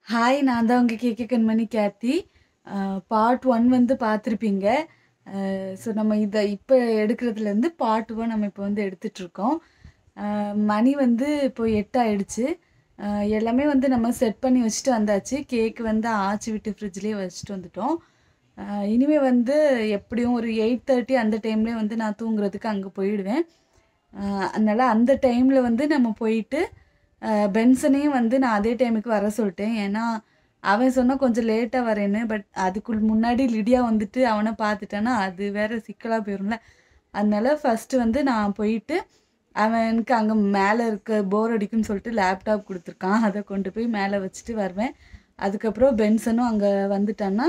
Hi நான் தான் உங்கள் கேக்க கண்மணி கேத்தி பார்ட் ஒன் வந்து பார்த்துருப்பீங்க ஸோ நம்ம இதை இப்போ எடுக்கிறதுலேருந்து பார்ட் ஒன் நம்ம இப்போ வந்து எடுத்துட்ருக்கோம் மணி வந்து இப்போ எட்டு ஆயிடுச்சு அஹ் எல்லாமே வந்து நம்ம செட் பண்ணி வச்சுட்டு வந்தாச்சு கேக் வந்து ஆச்சி விட்டு ஃப்ரிட்ஜ்லேயே வச்சுட்டு வந்துட்டோம் அஹ் இனிமே வந்து எப்படியும் ஒரு எயிட் தேர்ட்டி அந்த டைம்லேயே வந்து நான் தூங்குறதுக்கு அங்கே போயிடுவேன் அஹ் அதனால அந்த டைமில் வந்து நம்ம போயிட்டு அஹ் பென்சனையும் வந்து நான் அதே டைமுக்கு வர சொல்லிட்டேன் ஏன்னா அவன் சொன்னா கொஞ்சம் லேட்டாக வரேன்னு பட் அதுக்குள் முன்னாடி லிடியா வந்துட்டு அவனை பார்த்துட்டானா அது வேற சிக்கலாக போயிரும்ல அதனால ஃபஸ்ட்டு வந்து நான் போயிட்டு அவனுக்கு அங்கே மேலே இருக்க போர் அடிக்குன்னு சொல்லிட்டு லேப்டாப் கொடுத்துருக்கான் அதை கொண்டு போய் மேலே வச்சுட்டு வருவேன் அதுக்கப்புறம் பென்சனும் அங்கே வந்துட்டான்னா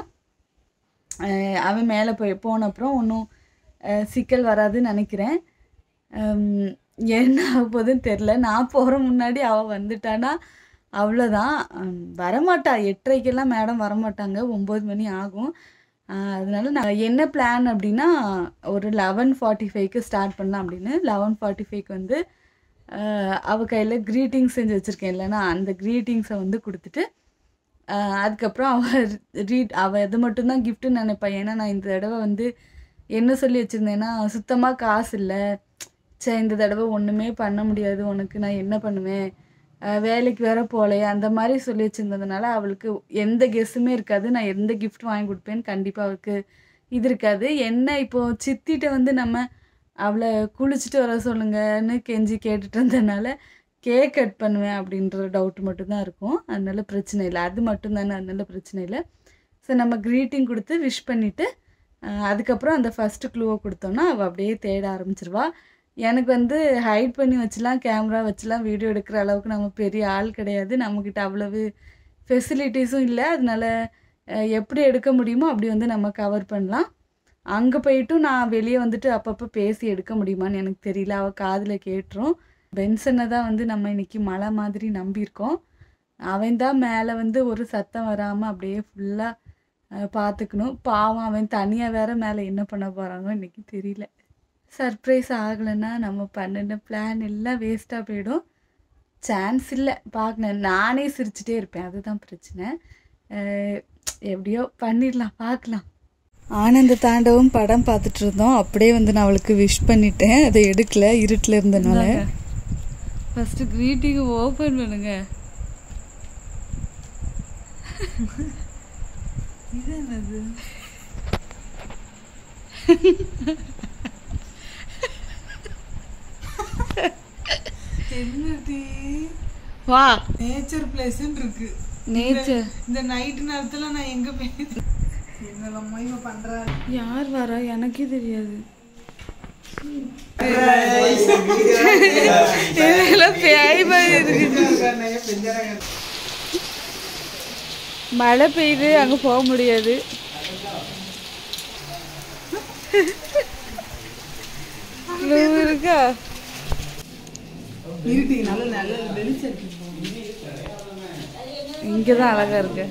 அஹ் அவன் மேலே போய் போன அப்புறம் ஒன்றும் சிக்கல் வராதுன்னு நினைக்கிறேன் ஹம், என்ன ஆக போகுதுன்னு தெரில நான் போகிற முன்னாடி அவள் வந்துட்டானா அவ்வளோதான் ஹம், வரமாட்டா எட்டரைக்கெல்லாம் மேடம் வரமாட்டாங்க ஒம்பது மணி ஆகும் ஆஹ் அதனால நான் என்ன பிளான் அப்படின்னா ஒரு லெவன் ஃபார்ட்டி ஃபைவ்க்கு ஸ்டார்ட் பண்ணலாம் அப்படின்னு லெவன் ஃபார்ட்டி ஃபைவ்க்கு வந்து ஆஹ் அவ கையில் க்ரீட்டிங்ஸ் செஞ்சு வச்சுருக்கேன் இல்லைன்னா அந்த க்ரீட்டிங்ஸை வந்து கொடுத்துட்டு ஆஹ் அதுக்கப்புறம் அவள் ரீட் அவள் இது மட்டும்தான் கிஃப்ட்டுன்னு நினைப்பேன் ஏன்னா நான் இந்த தடவை வந்து என்ன சொல்லி வச்சுருந்தேன்னா சுத்தமாக காசு இல்லை சே இந்த தடவை ஒன்றுமே பண்ண முடியாது உனக்கு நான் என்ன பண்ணுவேன் ஆஹ் வேலைக்கு வேற போகலையே அந்த மாதிரி சொல்லி வச்சுருந்ததுனால அவளுக்கு எந்த கெஸ்ஸுமே இருக்காது நான் எந்த கிஃப்ட் வாங்கி கொடுப்பேன்னு கண்டிப்பாக அவளுக்கு இது இருக்காது என்ன இப்போது சித்திட்ட வந்து நம்ம அவளை குளிச்சுட்டு வர சொல்லுங்கன்னு கெஞ்சி கேட்டுட்டு இருந்ததுனால கேக் கட் பண்ணுவேன் அப்படின்ற டவுட் மட்டும்தான் இருக்கும் அதனால பிரச்சனை இல்லை அது மட்டும்தானே அதனால பிரச்சனை இல்லை ஸோ நம்ம க்ரீட்டிங் கொடுத்து விஷ் பண்ணிவிட்டு அதுக்கப்புறம் அந்த ஃபஸ்ட்டு க்ளூவை கொடுத்தோன்னா அவள் அப்படியே தேட ஆரம்பிச்சிருவா எனக்கு வந்து ஹைட் பண்ணி வச்சுலாம் கேமரா வச்சுலாம் வீடியோ எடுக்கிற அளவுக்கு நம்ம பெரிய ஆள் கிடையாது நம்மக்கிட்ட அவ்வளவு ஃபெசிலிட்டிஸும் இல்லை அதனால அஹ், எப்படி எடுக்க முடியுமோ அப்படி வந்து நம்ம கவர் பண்ணலாம் அங்கே போயிட்டும் நான் வெளியே வந்துட்டு அப்பப்போ பேசி எடுக்க முடியுமான்னு எனக்கு தெரியல அவள் காதில் கேட்டுரும் பென்சனை தான் வந்து நம்ம இன்னைக்கு மழை மாதிரி நம்பியிருக்கோம் அவன் தான் மேலே வந்து ஒரு சத்தம் வராமல் அப்படியே ஃபுல்லாக பார்த்துக்கணும் பாவம் அவன் தனியாக வேற மேலே என்ன பண்ண போகிறானோ இன்னைக்கு தெரியல சர்ப்ரைஸ் ஆகலைன்னா நம்ம பண்ணின பிளான் எல்லாம் வேஸ்ட்டாக போயிடும் சான்ஸ் இல்லை பார்க்கணும் நானே சிரிச்சிட்டே இருப்பேன் அதுதான் பிரச்சனை அஹ் எப்படியோ பண்ணிடலாம் பார்க்கலாம் ஆனந்த தாண்டவம் படம் பார்த்துட்டு இருந்தோம் அப்படியே வந்து நான் அவளுக்கு விஷ் பண்ணிட்டேன் அதை எடுக்கல இருட்டில் இருந்தனால ஃபஸ்ட்டு க்ரீட்டிங் ஓப்பன் பண்ணுங்க இது என்னது என்னடி வா நேச்சர் பிளேஸ்ன்னு இருக்கு நேச்சர் இந்த நைட் நேரத்துல நான் எங்க போய் என்னெல்லாமோ இவ பண்றா யார் வரா எனக்கே தெரியாது இதெல்லாம் பேய் மாதிரி இருக்கு மழை பெய்யுது அங்க போக முடியாது Clue இருக்கா இருட்டி நல்ல நல்ல வெளிச்சம் இருக்கு இங்கதான் அழகா இருக்கு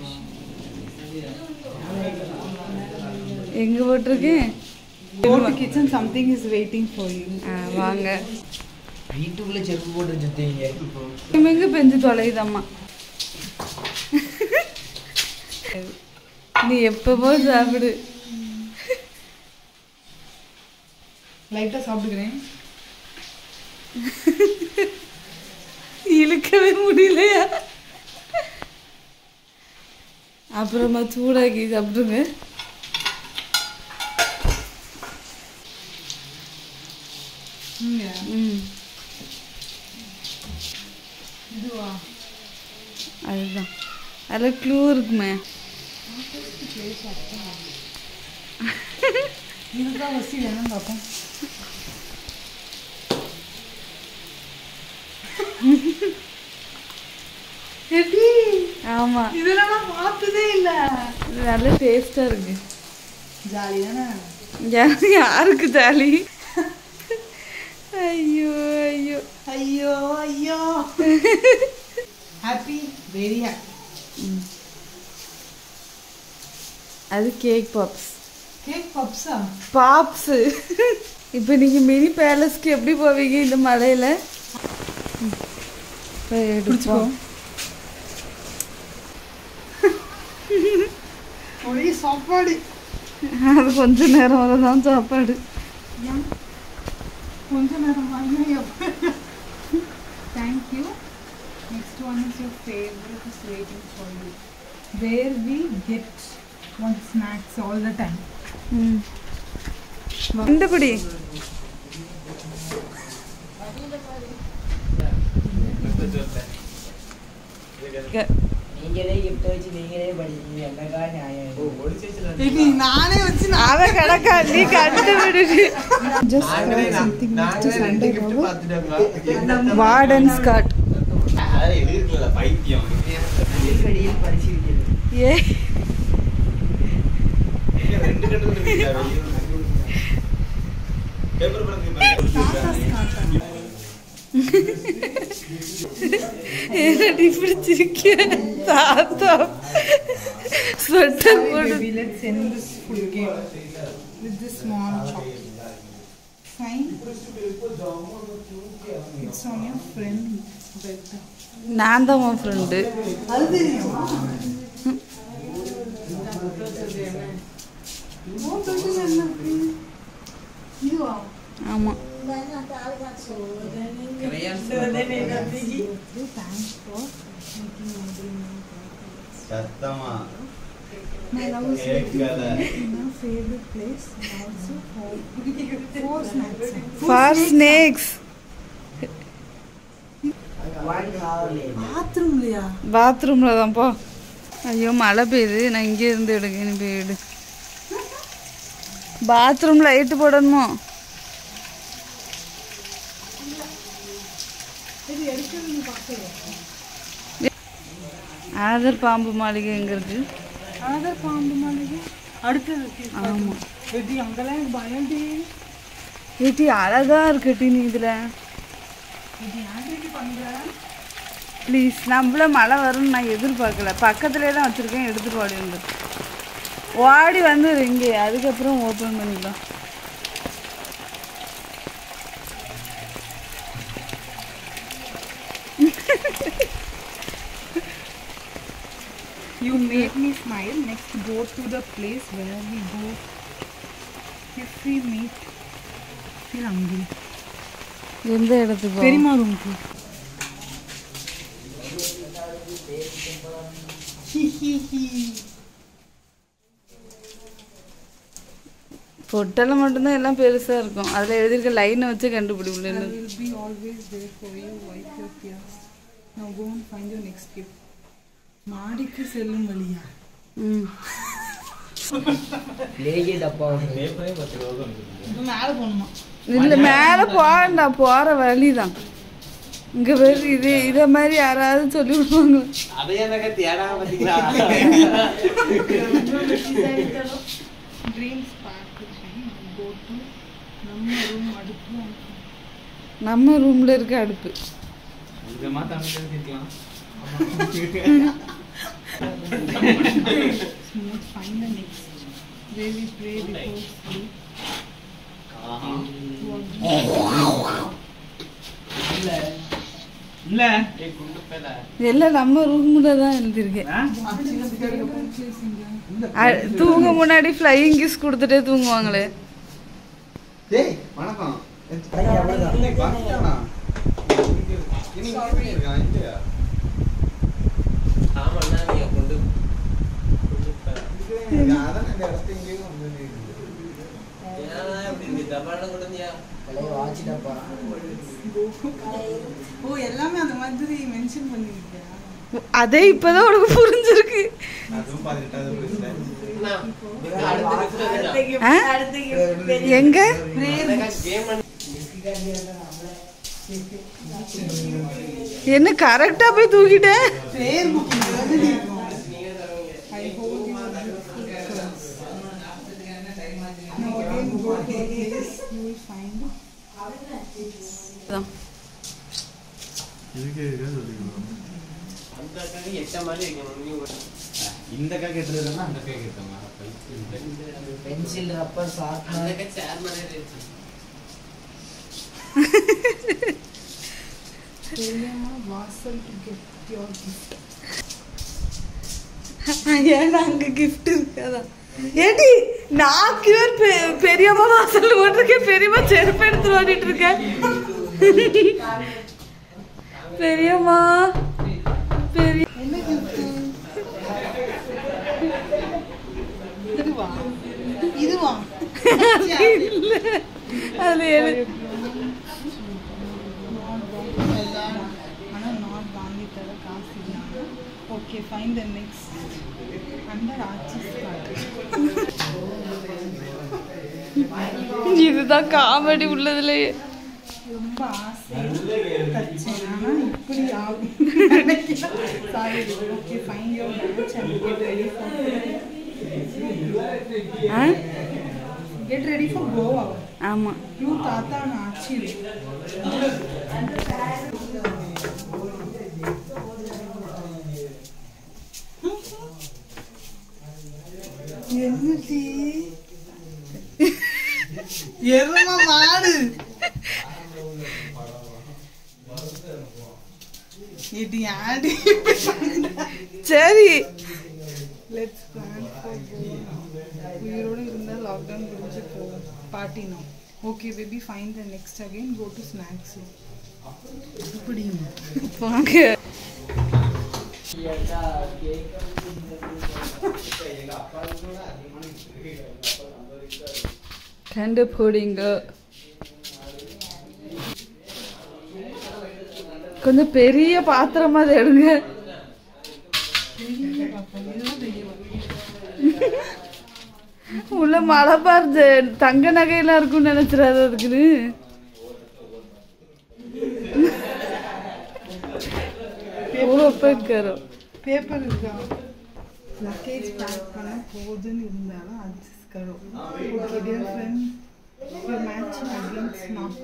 எங்க போட்டிருக்கேன் Go to kitchen, something is waiting for you. ஆ, வாங்க வீட்டுக்குள்ள செருப்பு போட்டு சுத்தீங்க எங்க பெஞ்சு தொலையுதம்மா நீ எப்பவோ சாப்பிடு லைட்டா சாப்பிட்டுக்கிறேன் இழுக்கவே முடியலையா அப்புறமா சூடாக்கி சாப்பிடுங்க இங்க ம் இதுவா அதுதான் அதில் க்ளூ இருக்குமே இதுதான் வசி வேணும் பார்ப்போம் எடி, ஆமாம் இதெல்லாம் நான் பார்த்ததே இல்ல இது நல்ல டேஸ்டாக இருக்கு ஜாலி தானே யா- யாருக்கு ஜாலி ஐயோ ஐயோ ஐயோ ஐயோ ஹாப்பி வெரி ஹாப்பி அது கேக் பாப்ஸ் கேக் பப்ஸா பாப்ஸு இப்போ நீங்கள் மினி பேலஸ்க்கு எப்படி போவீங்க இந்த மழையில் போய் எடுப்போம் ஒரே சாப்பாடு அது கொஞ்ச நேரம் வரை தான் சாப்பாடு ஏன் கொஞ்ச நேரம் வாங்கினா thank you next one is your favourite is waiting for you where we get one snacks all the time hmm கண்டுபிடி நீங்களே கிஃப்ட் வச்சு நீங்களே படிச்சீங்க என்னக்கா நியாயம் இது நானே வச்சு அவ கிடக்கா நீ கண்டுபிடி நாங்களே நாங்களே ரெண்டு gift பார்த்துட்டோங்களா? வார்டன் ஸ்காட் அதான் எழுதிருக்கல, பைத்தியம் அடிக்கடியில் பரிசீலிக்கிறது ஏ இங்க ரெண்டு கட்டு இருக்குல்ல, வெளிய ஒரு பேப்பர் படத்துக்கு பாருங்க. என்னடி பிடிச்சிருக்கிய தாத்தா ஸ்வெட்டர் போடு Baby, let's end this full game with this small chalk. Fine. It's on your friend bed. நான் தான் உன் ஃப்ரெண்டு அது தெரியுமா ஓ, தொட்டில் என்ன இருக்கு? இதுவா? ஆமாம் Thanks for making my dream சத்தமா My love is கேட்கல. in my favorite place and also for four snacks. For snacks பாத்ரூம்லையா பாத்ரூமில் தான் போ ஐயோ மழை பெய்யுது நான் இங்கே இருந்து எடுங்க நீ போய் எடு பாத்ரூம் லைட்டு போடணுமோ ஆதர் பாம்பு மாளிகை எங்க இருக்கு ஆதார் பாம்பு மாளிகை அடுத்தது ஆமாம் எப்படி அங்கெல்லாம் எனக்கு பயம் டி ஏட்டி அழகா இருக்குட்டி நீ இதில் இது ஏன் பண்ற ப்ளீஸ் நம்மள மழை வரும்னு நான் எதிர்பார்க்கல பக்கத்துலேயே தான் வச்சுருக்கேன் எடுத்துட்டு ஓடி வந்து ஓடி வந்து இங்கே அதுக்கப்புறம் ஓப்பன் பண்ணிக்கலாம் You make me smile. Next, go to the place where we go. If we meet, feel hungry. எந்த இடத்துக்கு பெரியம்மா ரூமுக்கு பொட்டலை மட்டும்தான் எல்லாம் பெருசாக இருக்கும் அதில் எழுதியிருக்க லைனை வச்சு I கண்டுபிடிக்கலன்னு will be always there for you. Wipe your tears. Now go and find your next gift. மாடிக்கு செல்லும் வழியா ம் லேகி டப்பா ஒன்று பேப்பரே பத்து ரூபா தான் இருக்குது. இப்போ மேலே போகணுமா இல்லை மேலே போகண்டா போகிற வழி தான் இங்கே பேர் இது இதை மாதிரி யாராவது சொல்லி விடுவாங்க அதை என்னக்கா தேடாம பாத்தீங்களா? ட்ரீம்ஸ் பார்க்கு கோ டு நம்ம ரூம் அடுப்பு நம்ம ரூமில் இருக்க அடுப்பு கொஞ்சமா Tamil எழுதிருக்கலாம். Let's find the next. Where we pray before sleep. ஆஹா. இல்ல இல்ல ஏய், குண்டு பேல. எல்லாம் நம்ம ரூமில் தான் எழுதியிருக்கேன் ஆ? அ- தூங்க முன்னாடி ஃப்ளையிங் கிஸ் கொடுத்துட்டே தூங்குவாங்களே டேய், வணக்கம் வாங்கிட்டானா? இனி இங்க பண்ணிருக்கான், இல்லையா? இது அதான் இந்த இடத்துல இங்கேயே வந்து நிக்குது. பழைய வாட்ச் டப்பா ஓ எல்லாமே அந்த மாதிரி மென்ஷன் பண்ணிருக்கியா அதே இப்போதான் உனக்கு புரிஞ்சிருக்கு அதுவும் பதினெட்டாவது வயசுல. ஆ? எங்க என்ன கரெக்டா போய் தூக்கிட்டேன் prayer book எழுதி I hold you Now again go to the place you will find அதான். இந்த அக்கா கேட்டதுன்னா அந்த அக்கா கேட்டாங்க pencil rubber sharpener Priyama Vasal to get your gift ஏன்னா அங்க கிஃப்ட் இருக்காதா ஏடி நான் கியூர் பெரியம்மா வாசல் ஓட்டிருக்கேன் பெரியம்மா செருப்பு எடுத்து ஓடிட்டு இருக்கேன் பெரியம்மா பெரிய இதுவா இதுவா இல்ல அது எது- ஆனால் நாட் வாங்கி தர காசு இல்லாமல் okay fine the next under Archies இதுதான் காமெடி உள்ளதுலயே ரொம்ப ஆசை தச்சேன் ஆனால் இப்படி ஆகும் நினைக்கிறேன் sorry okay fine your match and get ready for ஆ? கெட் ரெடி ஃபார் கோவா ஆமா யூ தாத்தா ஆச்சு என்னடி எரும மாடு இது ஆடி சரி லெட்ஸ் பிளான் ஃபார் உயிரோடு இருந்தால் லாக்டவுன் முடிஞ்சு போகும் பார்ட்டினா okay baby fine the next again go to snacks இப்படி வாங்க கண்டுபிடிங்க கொஞ்சம் பெரிய பாத்திரமா அதை எடுங்க உள்ள மலபார் ஜ- தங்க நகையெல்லாம் இருக்கும்னு நினைச்சிடாது அதுக்குன்னு எவ்வளோ பேக்கரும் பேப்பர் இருக்கா லக்கேஜ் பேக் பண்ண போதுன்னு இருந்தாலும் அட்ஜஸ்ட் கரோ okay dear friend you matching against not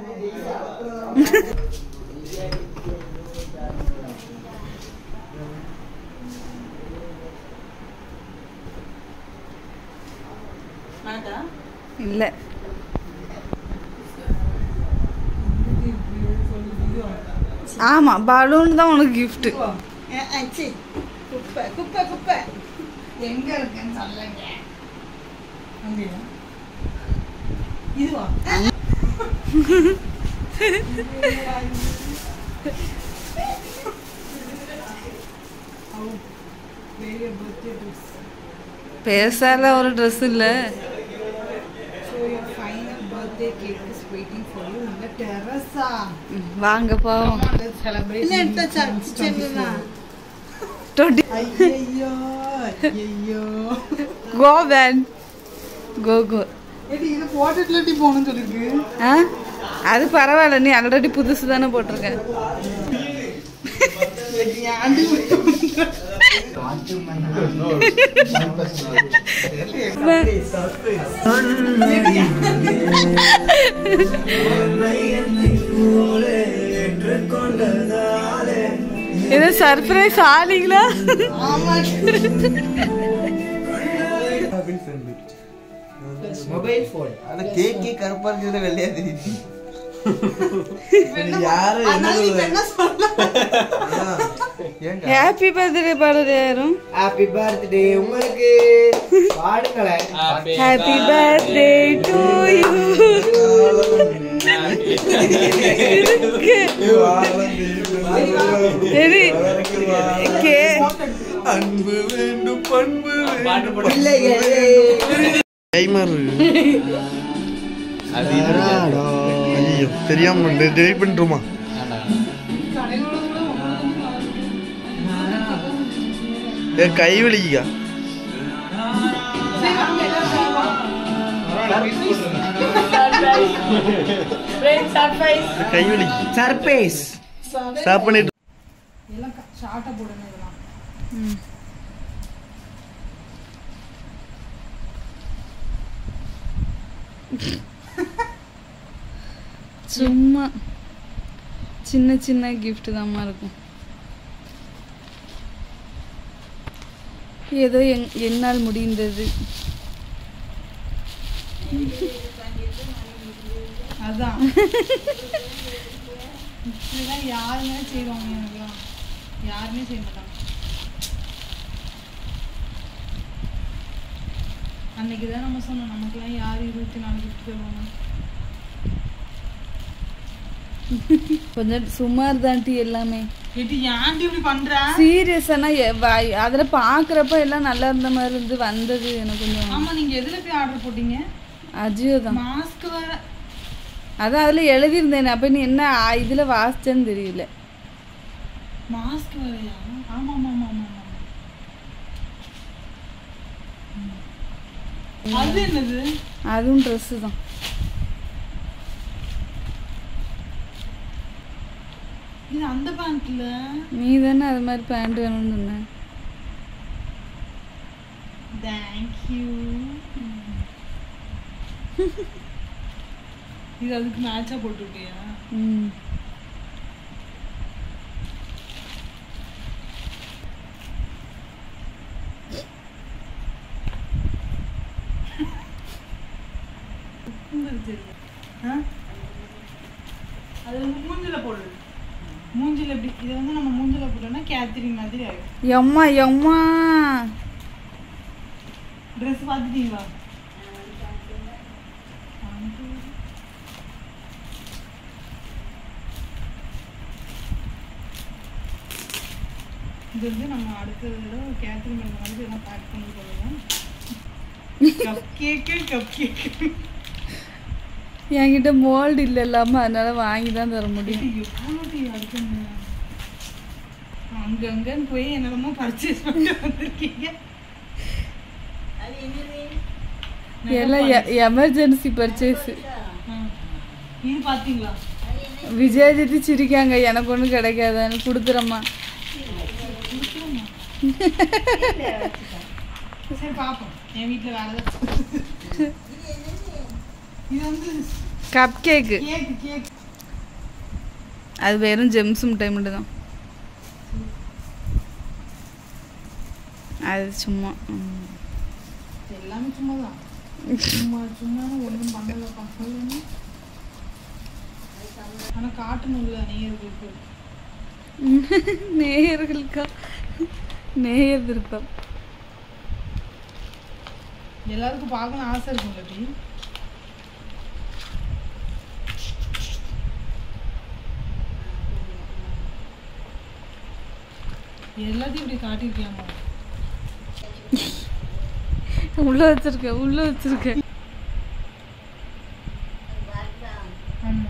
இல்லை ஆமாம் பலூன் தான் உனக்கு கிஃப்ட்டு ஆச்சு குப்பை குப்பை குப்பை எங்க இருக்குன்னு சொல்லுங்க அங்கேயா இதுவா வேற பர்த்டே ட்ரெஸ் பேசால ஒரு ட்ரெஸ் இல்லை so your final birthday cake is waiting for you இந்த டெரஸா வாங்க போவோம் டுவெண்ட்டி ஐயோ ஐயோ கோ வேன் கோ கோ ஏடி இது போட்டுட்டு போகணும்னு சொல்லிருக்கு ஆ அது பரவாயில்ல நீ ஆல்ரெடி புதுசு தானே போட்டிருக்க ஆண்டி இது சர்ப்ரைஸ் ஆலிங்களா மொபைல் ஃபோன் அந்த கேக்கே கருப்பா இருக்கிறத வெள்ளையா தெரியுது யாரும் என்ன அதான். ஏங்க ஹாப்பி பர்த்டே பாடுறது யாரும் ஹாப்பி பர்த்டே உங்களுக்கு பாடுங்களேன் ஹாப்பி பர்த்டே டு யூ சரி கே அன்பு வேண்டும் பண்பு வேண்டும் பிள்ளைகளே டைமர் ஐயோ தெரியாம டெலிட் பண்ணிட்டுமா ஏ கை வலிக்கா கை வலிக்கு சர்ப்ரைஸ் ஸ்டாப் பண்ணிட்டு எல்லாம் ஷார்ட்டாக போடுங்க இதெல்லாம் சும்மா சின்ன சின்ன கிஃப்ட் தாம்மா இருக்கும் ஏதோ என் என்னால் முடிந்தது அதான் இப்படிதான் யாருமே செய்வாங்க எனக்குலாம் யாருமே செய்ய மாட்டாங்க அன்னைக்கு தான் நம்ம சொன்னோம் நமக்குலாம் யார் இருபத்தி நாலு gift தருவாங்க கொஞ்சம் சுமார் தான்ட்டி எல்லாமே இது ஏன்டி இப்படி பண்ற சீரியஸானா அதில் பார்க்குறப்ப எல்லாம் நல்லா இருந்த மாதிரி இருந்து வந்தது எனக்கு கொஞ்சம் ஆமா நீங்க எதுல போய் ஆர்டர் போட்டீங்க அஜியோ தான் மாஸ்க் வேற அதான் அதில் எழுதியிருந்தேன் அப்போ நீ என்ன இதில் வாசிச்சேன்னு தெரியல மாஸ்க் வேறயா ஆமா ஆமா ஆமா ஆமா ஆமா ம். அது என்னது அதுவும் ட்ரெஸ்ஸு தான் இது அந்த பேண்ட்ல நீ தானே அது மாதிரி பேண்ட் வேணும்னு சொன்ன தேங்க்யூ இது அதுக்கு மேட்சா போட்டு விட்டியா ம் ஆ? அது வந்து மூஞ்சில போடு மூஞ்சில இப்படி இதை வந்து நம்ம மூஞ்சில போட்டோம்னா கேத்ரின் மாதிரி ஆகும் எம்மா எம்மா ட்ரெஸ் பார்த்துட்டீங்களா இது வந்து நம்ம அடுத்த தடவை கேத்ரின் அந்த மாதிரி எல்லாம் பேக் பண்ணி போடுவோம் கப் கேக்கு கப் கேக்கு என்கிட்ட மோல்டு இல்லை இல்லாமல் அதனால வாங்கி தான் தர முடியும் எவ்வளோ டீ அடுக்குங்க அங்கங்கன்னு போய் என்னென்னமோ பர்ச்சேஸ் பண்ணிட்டு வந்திருக்கீங்க எல்லாம் எமர்ஜென்சி பர்ச்சேஸு ஆ. இது பாத்தீங்களா விஜயஜித்தி சிரிக்காங்க எனக்கு ஒன்றும் கிடைக்காதான்னு கொடுத்துறம்மா சரி பாப்போம் என் வீட்ல வேற ஏதாச்சும் இது வந்து கப் கேக்கு கேக் கேக் அது வெறும் ஜெம்ஸ் மிட்டாய் மட்டும் தான் அது சும்மா ம். எல்லாமே சும்மா தான் சும்மா சும்மா ஒன்றும் பண்ணல பண்ணலன்னு ஆனா காட்டணும்ல நேயர்களுக்கு நேயர்களுக்கா நேயர் விருப்பம் எல்லாருக்கும் பார்க்கணும் ஆசை இருக்கும்ல டீ எல்லாத்தையும் இப்படி காட்டிருக்கலாமா உள்ள வச்சிருக்கேன் உள்ள வச்சிருக்கேன் ஆமா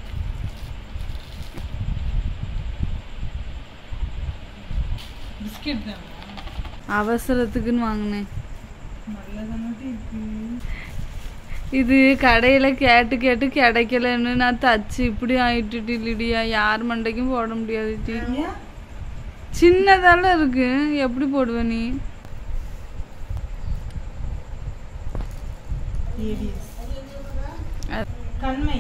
பிஸ்கெட் தான் அவசரத்துக்குன்னு வாங்கினேன் நல்லதானே இருக்கு இது கடையில் கேட்டு கேட்டு கிடைக்கலன்னு நான் தச்சு இப்படி ஆயிட்டு லிடியா யார் மண்டைக்கும் போட முடியாது டி ஏன் சின்னதால இருக்கு எப்படி போடுவ நீ ஏடிஎஸ் அது- கண்மை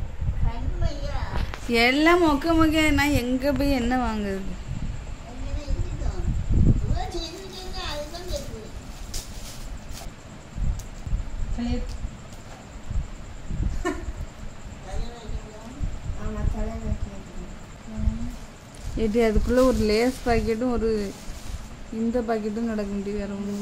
எல்லாம் மொக்க மொக்க நான் எங்க போய் என்ன வாங்குறது கலைய ஏடி அதுக்குள்ள ஒரு லேஸ் பாக்கெட்டும் ஒரு இந்த பாக்கெட்டும் கிடக்க முடியும் வேற ஒன்றும்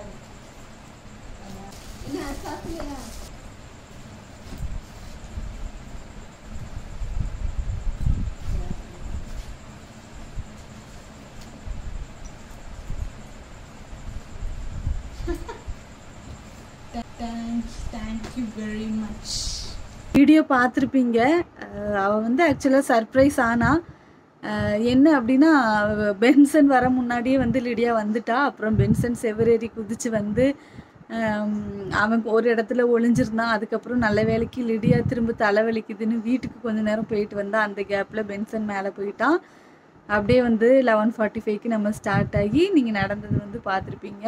thanks thank you very much video பார்த்துருப்பீங்க அஹ் அவ வந்து ஆக்சுவலாக சர்ப்ரைஸ் ஆனா அஹ் என்ன அப்படின்னா அவ பென்சன் வர முன்னாடியே வந்து லிடியா வந்துட்டா அப்புறம் பென்சன் செவரேறி குதிச்சு வந்து ஹம், அவன் ஒரு இடத்துல ஒளிஞ்சிருந்தான் அதுக்கப்புறம் நல்ல வேலைக்கு லிடியா திரும்ப தலைவலிக்குதுன்னு வீட்டுக்கு கொஞ்ச நேரம் போயிட்டு வந்தா அந்த கேப்பில் பென்சன் மேலே போயிட்டான் அப்படியே வந்து லெவன் ஃபார்ட்டி ஃபைவ்க்கு நம்ம ஸ்டார்ட் ஆகி நீங்கள் நடந்தது வந்து பார்த்துருப்பீங்க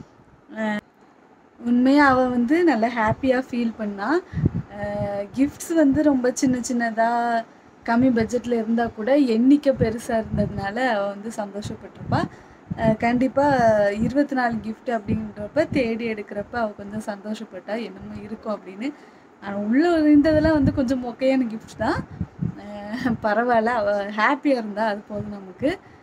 உண்மையாக அவள் வந்து நல்லா ஹாப்பியாக ஃபீல் பண்ணா கிஃப்ட்ஸ் வந்து ரொம்ப சின்ன சின்னதாக கம்மி பட்ஜெட்டில் இருந்தால் கூட எண்ணிக்கை பெருசாக இருந்ததுனால அவள் வந்து சந்தோஷப்பட்டிருப்பா கண்டிப்பாக இருபத்தி நாலு gift அப்படின்றப்ப தேடி எடுக்கிறப்ப அவள் கொஞ்சம் சந்தோஷப்பட்டா என்னமோ இருக்கும் அப்படின்னு ஆனால் உள்ளே இருந்ததெல்லாம் வந்து கொஞ்சம் மொக்கையான கிஃப்ட் தான் அஹ் பரவாயில்ல அவள் ஹாப்பியாக இருந்தா அது போதும் நமக்கு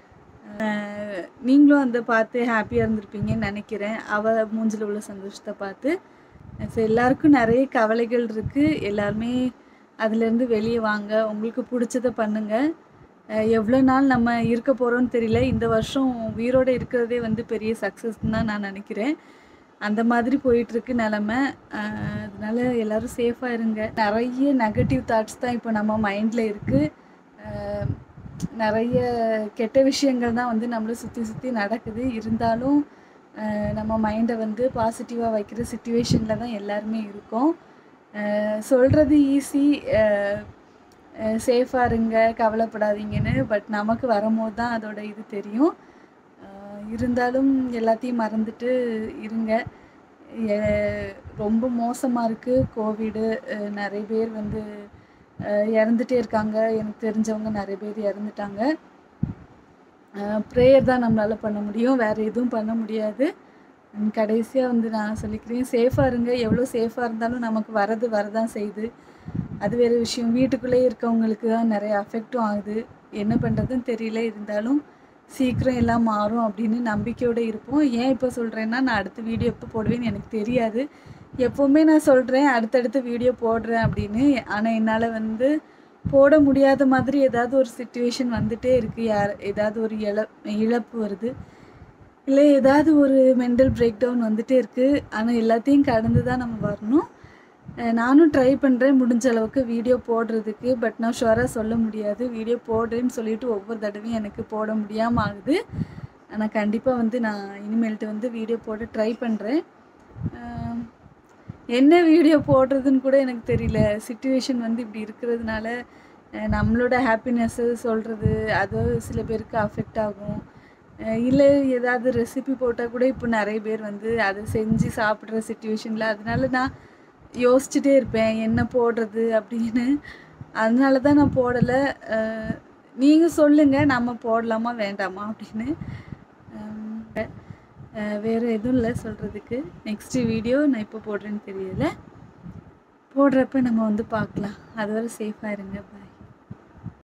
அஹ் நீங்களும் அந்த பார்த்து ஹாப்பியாக இருந்திருப்பீங்கன்னு நினைக்கிறேன் அவ மூஞ்சில் உள்ள சந்தோஷத்தை பார்த்து ஸோ எல்லாருக்கும் நிறைய கவலைகள் இருக்குது எல்லாருமே அதுலேருந்து வெளியே வாங்க உங்களுக்கு பிடிச்சத பண்ணுங்கள் எவ்வளோ நாள் நம்ம இருக்க போகிறோம்னு தெரியல இந்த வருஷம் உயிரோடு இருக்கிறதே வந்து பெரிய சக்ஸஸ்ன்னு தான் நான் நினைக்கிறேன் அந்த மாதிரி போயிட்டுருக்கு நிலமை அஹ் அதனால எல்லாரும் சேஃபாக இருங்க நிறைய நெகட்டிவ் தாட்ஸ் தான் இப்போ நம்ம மைண்டில் இருக்குது நிறைய கெட்ட விஷயங்கள் தான் வந்து நம்மளை சுற்றி சுற்றி நடக்குது இருந்தாலும் அஹ் நம்ம மைண்டை வந்து பாசிட்டிவாக வைக்கிற சுச்சுவேஷனில் தான் எல்லாருமே இருக்கோம் சொல்கிறது ஈஸி சேஃபாக இருங்க கவலைப்படாதீங்கன்னு பட் நமக்கு வரும்போது தான் அதோட இது தெரியும் அஹ் இருந்தாலும் எல்லாத்தையும் மறந்துட்டு இருங்க எ- ரொம்ப மோசமாக இருக்குது கோவிடு அஹ் நிறைய பேர் வந்து அஹ் இறந்துட்டே இருக்காங்க எனக்கு தெரிஞ்சவங்க நிறைய பேர் இறந்துட்டாங்க ப்ரேயர் தான் நம்மளால் பண்ண முடியும் வேறு எதுவும் பண்ண முடியாது கடைசியாக வந்து நான் சொல்லிக்கிறேன் சேஃபாக இருங்க எவ்வளோ சேஃபாக இருந்தாலும் நமக்கு வரது வரதான் செய்யுது அது வேறு விஷயம் வீட்டுக்குள்ளே இருக்கவங்களுக்கு தான் நிறைய அஃபெக்டும் ஆகுது என்ன பண்ணுறதுன்னு தெரியல இருந்தாலும் சீக்கிரம் எல்லாம் மாறும் அப்படின்னு நம்பிக்கையோடு இருப்போம் ஏன் இப்போ சொல்கிறேன்னா நான் அடுத்த வீடியோ எப்போ போடுவேன்னு எனக்கு தெரியாது எப்போவுமே நான் சொல்கிறேன் அடுத்தடுத்த வீடியோ போடுறேன் அப்படின்னு ஆனால் என்னால் வந்து போட முடியாத மாதிரி ஏதாவது ஒரு சுச்சுவேஷன் வந்துட்டே இருக்குது யார் ஏதாவது ஒரு இழ இழப்பு வருது இல்லை ஏதாவது ஒரு மென்டல் பிரேக் டவுன் வந்துட்டே இருக்குது ஆனால் எல்லாத்தையும் கடந்து தான் நம்ம வரணும் அஹ் நானும் ட்ரை பண்ணுறேன் முடிஞ்ச அளவுக்கு வீடியோ போடுறதுக்கு பட் நான் ஷுவராக சொல்ல முடியாது வீடியோ போடுறேன்னு சொல்லிட்டு ஒவ்வொரு தடவையும் எனக்கு போட முடியாமல் ஆகுது ஆனால் கண்டிப்பாக வந்து நான் இனிமேல்ட்டு வந்து வீடியோ போட ட்ரை பண்ணுறேன் என்ன வீடியோ போடுறதுன்னு கூட எனக்கு தெரியல சுச்சுவேஷன் வந்து இப்படி இருக்கிறதுனால அஹ் நம்மளோட ஹாப்பினஸ்ஸு சொல்கிறது அது சில பேருக்கு அஃபெக்ட் ஆகும் இல்லை ஏதாவது ரெசிபி போட்டால் கூட இப்போ நிறைய பேர் வந்து அதை செஞ்சு சாப்பிட்ற சுச்சுவேஷனில் அதனால நான் யோசிச்சுட்டே இருப்பேன் என்ன போடுறது அப்படின்னு அதனால தான் நான் போடலை நீங்கள் சொல்லுங்கள் நம்ம போடலாமா வேண்டாமா அப்படின்னு அஹ் அஹ் வேறு எதுவும் இல்லை சொல்கிறதுக்கு நெக்ஸ்ட்டு வீடியோ நான் இப்போ போடுறேன்னு தெரியல போடுறப்ப நம்ம வந்து பார்க்கலாம் அது வரை சேஃபாக இருங்க பாய்